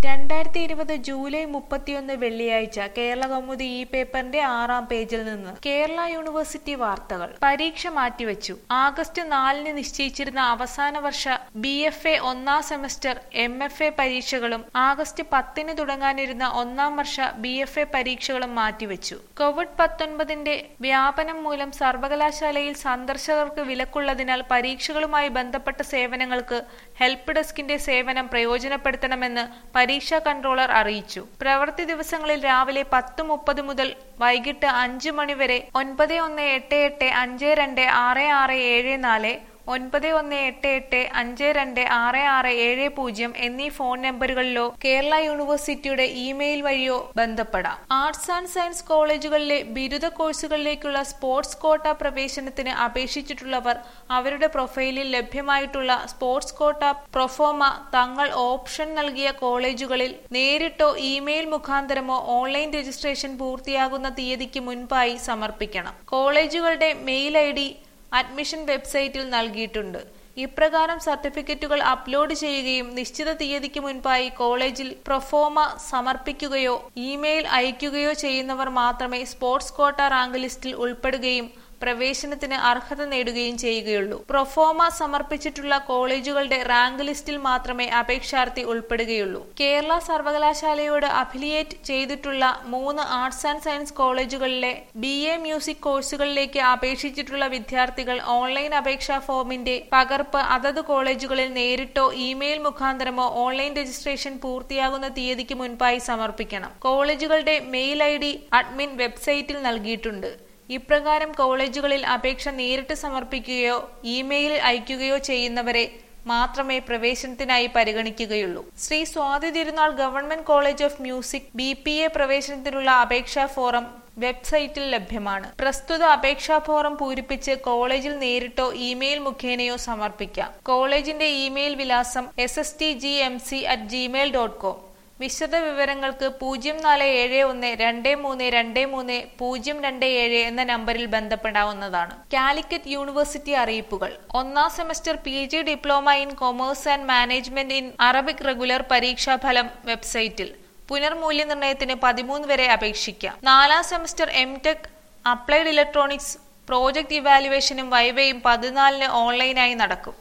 രണ്ടായിരത്തി ഇരുപത് ജൂലൈ മുപ്പത്തിയൊന്ന് വെള്ളിയാഴ്ച കേരള കൗമുദി ഈ പേപ്പറിന്റെ ആറാം പേജിൽ നിന്ന് കേരള യൂണിവേഴ്സിറ്റി വാർത്തകൾ പരീക്ഷ മാറ്റിവെച്ചു ആഗസ്റ്റ് നാലിന് നിശ്ചയിച്ചിരുന്ന അവസാന വർഷ ബി എഫ് എ ഒന്നാം സെമസ്റ്റർ എം എഫ് എ പരീക്ഷകളും ആഗസ്റ്റ് പത്തിന് തുടങ്ങാനിരുന്ന ഒന്നാം വർഷ ബി എഫ് എ പരീക്ഷകളും മാറ്റിവെച്ചു കോവിഡ് പത്തൊൻപതിന്റെ വ്യാപനം മൂലം സർവകലാശാലയിൽ സന്ദർശകർക്ക് വിലക്കുള്ളതിനാൽ പരീക്ഷകളുമായി ബന്ധപ്പെട്ട സേവനങ്ങൾക്ക് ഹെൽപ്പ് ഡെസ്കിന്റെ സേവനം പ്രയോജനപ്പെടുത്തണമെന്ന് പരീക്ഷാ കൺട്രോളർ അറിയിച്ചു പ്രവൃത്തി ദിവസങ്ങളിൽ രാവിലെ പത്ത് മുപ്പത് മുതൽ വൈകിട്ട് അഞ്ച് മണി വരെ ഒൻപത് ഒന്ന് എട്ട് എട്ട് അഞ്ച് രണ്ട് ആറ് ആറ് ഏഴ് നാല് ഒൻപത് ഒന്ന് എട്ട് എട്ട് അഞ്ച് രണ്ട് ആറ് ആറ് ഏഴ് പൂജ്യം എന്നീ ഫോൺ നമ്പറുകളിലോ കേരള യൂണിവേഴ്സിറ്റിയുടെ ഇമെയിൽ വഴിയോ ബന്ധപ്പെടാം ആർട്സ് ആൻഡ് സയൻസ് കോളേജുകളിലെ ബിരുദ കോഴ്സുകളിലേക്കുള്ള സ്പോർട്സ് കോട്ട പ്രവേശനത്തിന് അപേക്ഷിച്ചിട്ടുള്ളവർ അവരുടെ പ്രൊഫൈലിൽ ലഭ്യമായിട്ടുള്ള സ്പോർട്സ് കോട്ട പ്രൊഫോമ തങ്ങൾ ഓപ്ഷൻ നൽകിയ കോളേജുകളിൽ നേരിട്ടോ ഇമെയിൽ മുഖാന്തരമോ ഓൺലൈൻ രജിസ്ട്രേഷൻ പൂർത്തിയാകുന്ന തീയതിക്ക് മുൻപായി സമർപ്പിക്കണം കോളേജുകളുടെ മെയിൽ ഐ ഡി അഡ്മിഷൻ വെബ്സൈറ്റിൽ നൽകിയിട്ടുണ്ട് ഇപ്രകാരം സർട്ടിഫിക്കറ്റുകൾ അപ്ലോഡ് ചെയ്യുകയും നിശ്ചിത തീയതിക്ക് മുൻപായി കോളേജിൽ പ്രൊഫോമ സമർപ്പിക്കുകയോ ഇമെയിൽ അയക്കുകയോ ചെയ്യുന്നവർ മാത്രമേ സ്പോർട്സ് കോട്ട റാങ്ക് ലിസ്റ്റിൽ ഉൾപ്പെടുകയും പ്രവേശനത്തിന് അർഹത നേടുകയും ചെയ്യുകയുള്ളൂ പ്രൊഫോമ സമർപ്പിച്ചിട്ടുള്ള കോളേജുകളുടെ റാങ്ക് ലിസ്റ്റിൽ മാത്രമേ അപേക്ഷാർത്ഥി ഉൾപ്പെടുകയുള്ളൂ കേരള സർവകലാശാലയോട് അഫിലിയേറ്റ് ചെയ്തിട്ടുള്ള മൂന്ന് ആർട്സ് ആൻഡ് സയൻസ് കോളേജുകളിലെ ബി എ മ്യൂസിക് കോഴ്സുകളിലേക്ക് അപേക്ഷിച്ചിട്ടുള്ള വിദ്യാർത്ഥികൾ ഓൺലൈൻ അപേക്ഷാ ഫോമിന്റെ പകർപ്പ് അതത് കോളേജുകളിൽ നേരിട്ടോ ഇമെയിൽ മുഖാന്തരമോ ഓൺലൈൻ രജിസ്ട്രേഷൻ പൂർത്തിയാകുന്ന തീയതിക്ക് മുൻപായി സമർപ്പിക്കണം കോളേജുകളുടെ മെയിൽ ഐ ഡി അഡ്മിൻ വെബ്സൈറ്റിൽ നൽകിയിട്ടുണ്ട് ഇപ്രകാരം കോളേജുകളിൽ അപേക്ഷ നേരിട്ട് സമർപ്പിക്കുകയോ ഇമെയിൽ അയക്കുകയോ ചെയ്യുന്നവരെ മാത്രമേ പ്രവേശനത്തിനായി പരിഗണിക്കുകയുള്ളൂ Shri Swathi Thirunal government college of music B P A പ്രവേശനത്തിനുള്ള അപേക്ഷാ ഫോറം വെബ്സൈറ്റിൽ ലഭ്യമാണ് പ്രസ്തുത അപേക്ഷാ ഫോറം പൂരിപ്പിച്ച് കോളേജിൽ നേരിട്ടോ ഇമെയിൽ മുഖേനയോ സമർപ്പിക്കാം കോളേജിന്റെ ഇമെയിൽ വിലാസം S S T G M C at Gmail dot com വിശദ വിവരങ്ങൾക്ക് പൂജ്യം നാല് ഏഴ് ഒന്ന് രണ്ട് മൂന്ന് രണ്ട് മൂന്ന് പൂജ്യം രണ്ട് ഏഴ് എന്ന നമ്പറിൽ ബന്ധപ്പെടാവുന്നതാണ് കാലിക്കറ്റ് യൂണിവേഴ്സിറ്റി അറിയിപ്പുകൾ ഒന്നാം semester P G diploma in commerce and management in Arabic regular പരീക്ഷാഫലം വെബ്സൈറ്റിൽ പുനർമൂല്യനിർണ്ണയത്തിന് പതിമൂന്ന് വരെ അപേക്ഷിക്കാം നാലാം semester M tech applied electronics project ഇവാലുവേഷനും വൈവയും പതിനാലിന് ഓൺലൈനായി നടക്കും